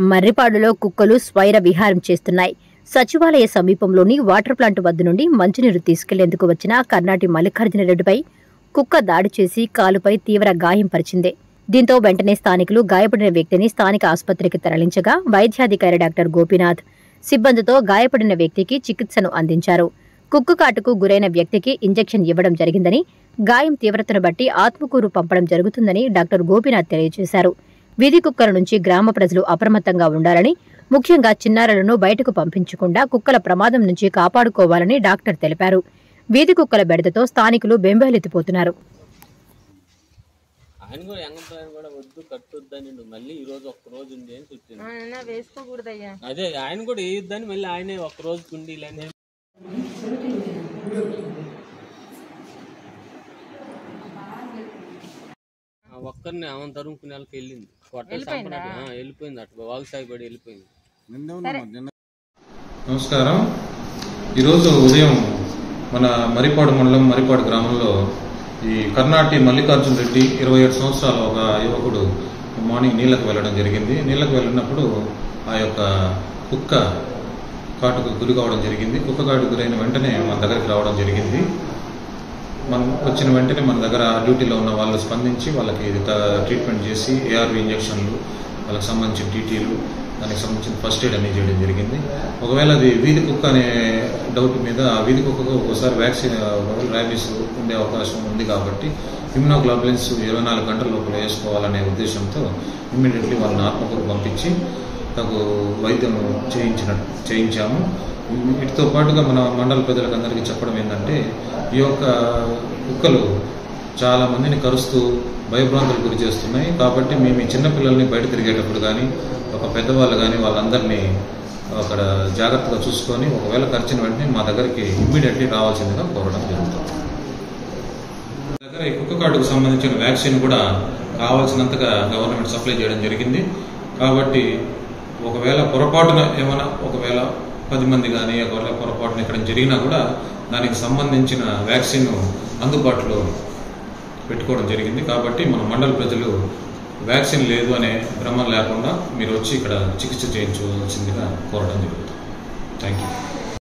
మర్రిపాడులో కుక్కలు స్వైర విహారం చేస్తున్నాయి సచివాలయ సమీపంలోని వాటర్ ప్లాంట్ వద్ద నుండి మంచినీరు తీసుకెళ్లేందుకు వచ్చిన కర్ణాటి మల్లికార్జున రెడ్డిపై కుక్క దాడి చేసి కాలుపై తీవ్ర గాయం పరిచింది దీంతో వెంటనే స్థానికులు గాయపడిన వ్యక్తిని స్థానిక ఆసుపత్రికి తరలించగా వైద్యాధికారి డాక్టర్ గోపీనాథ్ సిబ్బందితో గాయపడిన వ్యక్తికి చికిత్సను అందించారు కుక్కు కాటుకు గురైన వ్యక్తికి ఇంజెక్షన్ ఇవ్వడం జరిగిందని గాయం తీవ్రతను బట్టి ఆత్మకూరు పంపడం జరుగుతుందని డాక్టర్ గోపీనాథ్ తెలియజేశారు వీధి కుక్కల నుంచి గ్రామ ప్రజలు అప్రమత్తంగా ఉండాలని ముఖ్యంగా చిన్నారులను బయటకు పంపించకుండా కుక్కల ప్రమాదం నుంచి కాపాడుకోవాలని డాక్టర్ తెలిపారు వీధి కుక్కల బెడదతో స్థానికులు బెంబేలెత్తిపోతున్నారు ఆయన కూడా ఎంగంపల్లి కూడా వద్దు కట్టొద్దని మళ్ళీ ఈ రోజు ఒక్క రోజు ఉంది అని చెప్పింది ఆయన వేసుకోకూడదయ్యా అదే ఆయన కూడా వేయొద్దని మళ్ళీ ఆయనే ఒక్క రోజు కుండీలని ఆ ఒక్కరిని ఆమె తరుముకునే వాళ్ళకి వెళ్ళింది కొట్ట సంపనట్టు ఆ, వెళ్ళిపోయింది అటు వాగు సాగిపడి వెళ్ళిపోయింది నమస్కారం ఈరోజు ఉదయం మన మరిపాడు మండలం మరిపాడు గ్రామంలో ఈ కర్ణాటి మల్లికార్జున రెడ్డి ఇరవై ఏడు సంవత్సరాల ఒక యువకుడు మార్నింగ్ నీళ్ళకు వెళ్ళడం జరిగింది నీళ్ళకు వెళ్ళినప్పుడు ఆ యొక్క కుక్క కాటుకు గురి కావడం జరిగింది కుక్క కాటుకు గురైన వెంటనే మన దగ్గరికి రావడం జరిగింది మనం వచ్చిన వెంటనే మన దగ్గర డ్యూటీలో ఉన్న వాళ్ళు స్పందించి వాళ్ళకి త- ట్రీట్మెంట్ చేసి ఏఆర్వి ఇంజక్షన్లు వాళ్ళకి సంబంధించిన టీటీలు దానికి సంబంధించిన ఫస్ట్ ఎయిడ్ అనేది చేయడం జరిగింది ఒకవేళ అది వీధి కుక్క అనే డౌట్ మీద ఆ వీధి కుక్కకు ఒకసారి వ్యాక్సిన్ ర్యాబీస్ ఉండే అవకాశం ఉంది కాబట్టి ఇమ్యునోగ్లోబులిన్స్ ఇరవై నాలుగు గంటల లోపల వేసుకోవాలనే ఉద్దేశంతో ఇమ్మీడియట్లీ వాళ్ళని ఆత్మకూరు పంపించి తగు వైద్యం చేయించిన చేయించాము వీటితో పాటుగా మన మండల ప్రజలకు అందరికీ చెప్పడం ఏంటంటే ఈ యొక్క కుక్కలు చాలా మందిని కరుస్తూ భయభ్రాంతులు గురి చేస్తున్నాయి కాబట్టి మేము ఈ చిన్నపిల్లల్ని బయట తిరిగేటప్పుడు కానీ ఒక పెద్దవాళ్ళు కానీ వాళ్ళందరినీ అక్కడ జాగ్రత్తగా చూసుకొని ఒకవేళ ఖర్చిన వెంటనే మా దగ్గరికి ఇమ్మీడియట్లీ రావాల్సిందిగా కోరడం జరుగుతుంది మా దగ్గర ఈ కుక్క కార్డుకు సంబంధించిన వ్యాక్సిన్ కూడా కావాల్సినంతగా గవర్నమెంట్ సప్లై చేయడం జరిగింది కాబట్టి ఒకవేళ పొరపాటున ఏమైనా ఒకవేళ పది మంది కానీ ఒకవేళ పొరపాటున ఇక్కడ జరిగినా కూడా దానికి సంబంధించిన వ్యాక్సిన్ అందుబాటులో పెట్టుకోవడం జరిగింది కాబట్టి మన మండల ప్రజలు వ్యాక్సిన్ లేదు అనే భ్రమం లేకుండా మీరు వచ్చి ఇక్కడ చికిత్స చేయించవలసిందిగా కోరడం జరుగుతుంది థ్యాంక్ యూ